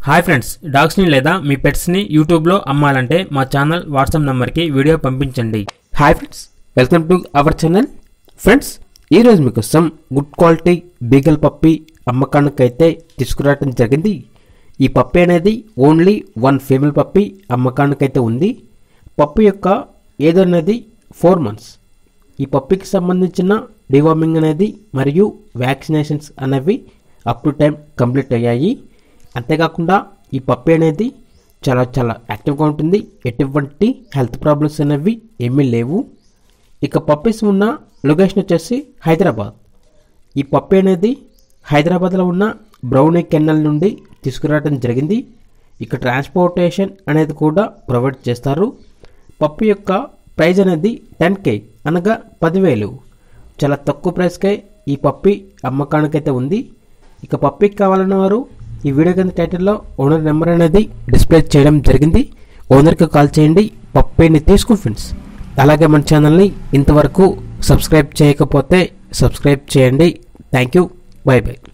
hi friends డాగ్స్ని లేదా మీ పెట్స్ని యూట్యూబ్లో అమ్మాలంటే మా ఛానల్ వాట్సాప్ నెంబర్కి వీడియో పంపించండి hi friends welcome to our channel friends ఈరోజు మీకోసం గుడ్ క్వాలిటీ బీగల్ పప్పి అమ్మకానికైతే తీసుకురావడం జరిగింది ఈ పప్పి అనేది ఓన్లీ వన్ ఫీమేల్ పప్పి అమ్మకానికైతే ఉంది పప్పి యొక్క ఏజ్ అనేది ఫోర్ మంత్స్ ఈ పప్పికి సంబంధించిన డివార్మింగ్ అనేది మరియు వ్యాక్సినేషన్స్ అనేవి అప్ టు టైం కంప్లీట్ అయ్యాయి అంతేకాకుండా ఈ పప్పి అనేది చాలా చాలా యాక్టివ్గా ఉంటుంది ఎటువంటి హెల్త్ ప్రాబ్లమ్స్ అనేవి ఏమీ లేవు ఇక పప్పీస్ ఉన్న లొకేషన్ వచ్చేసి హైదరాబాద్ ఈ పప్పి అనేది హైదరాబాద్లో ఉన్న బ్రౌనీ కెన్నల్ నుండి తీసుకురావడం జరిగింది ఇక ట్రాన్స్పోర్టేషన్ అనేది కూడా ప్రొవైడ్ చేస్తారు పప్పు యొక్క ప్రైజ్ అనేది టెన్ కే అనగా పదివేలు చాలా తక్కువ ప్రైస్కే ఈ పప్పి అమ్మకానికైతే ఉంది ఇక పప్పికి కావాలన్న వారు ఈ వీడియో కింద టైటిల్లో ఓనర్ నెంబర్ అనేది డిస్ప్లే చేయడం జరిగింది ఓనర్కి కాల్ చేయండి పప్పిని తీసుకో ఫ్రెండ్స్ అలాగే మన ఛానల్ని ఇంతవరకు సబ్స్క్రైబ్ చేయకపోతే సబ్స్క్రైబ్ చేయండి థ్యాంక్ యూ బై బై